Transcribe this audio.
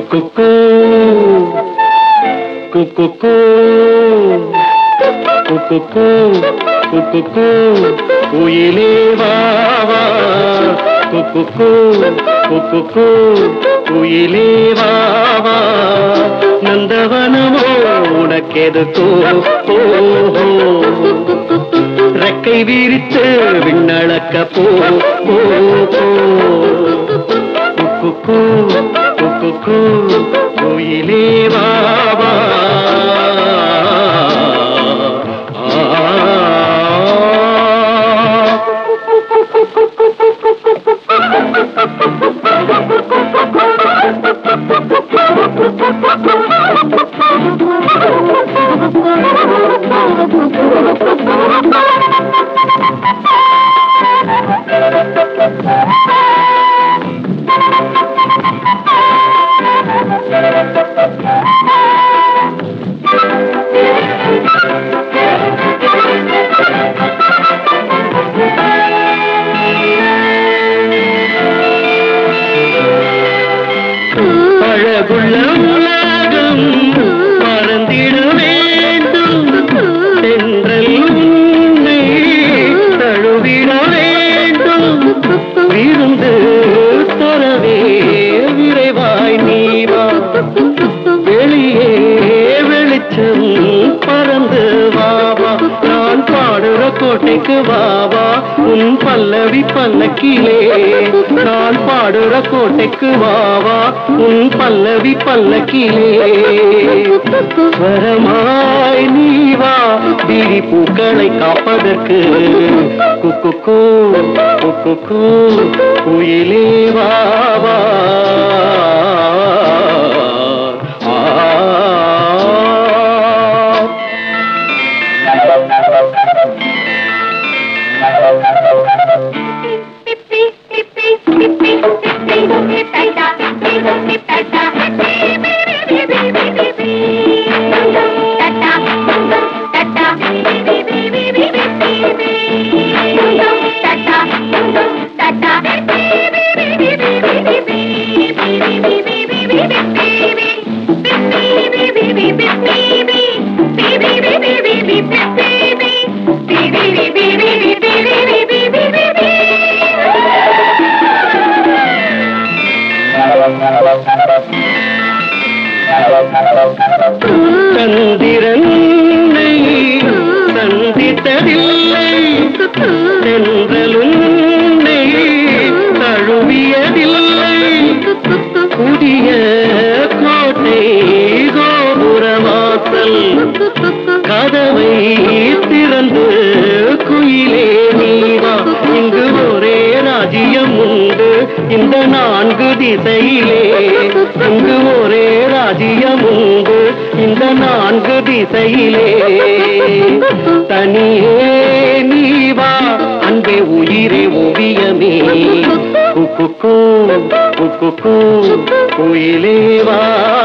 குக்கு குக்கு குக்கு குக்கு குயிலே வாவா குக்கு குக்கு குயிலே வாவா நந்தவனமோ உனக்கெதுக்கோ ஓஹோ ரெக்கை விரித்து விண்ணளக்க போ போ, போ. குக்கு குக்கு குயிலே வாவா ஆ அழகுள்ள உலகம் மறந்திட வேண்டும் தென்றல் உன்னை தழுவிட வேண்டும் விருந்து தரவே விரைவாய் நீவா வெளியே வெளிச்சம் பறந்து வாவா நான் பாடுற கோட்டைக்கு வாவா உன் பல்லவி பல்லக்கிலே நான் பாடுற கோட்டைக்கு வாவா உன் பல்லவி பல்லக்கிலே ஸ்வரமாய் நீவா விழி பூக்களை காப்பதற்கு குக்கு குக்கு குயிலே வாவா ஆ சந்திரனை சந்தித்ததில்லை தென்றலுன்னை தழுவியதில்லை புதிய கோட்டை கோபுரவாசல் கதவை திறந்து குயிலே நீவா இங்கு ஒரே ராஜ்யம் உண்டு இந்த நான்கு திசையிலே இங்கு ஒரே ராஜ்யம் உண்டு இந்த நான்கு திசையிலே தனியே நீவா அன்பே உயிரே ஓவியமே குக்கு குக்கு குயிலே வா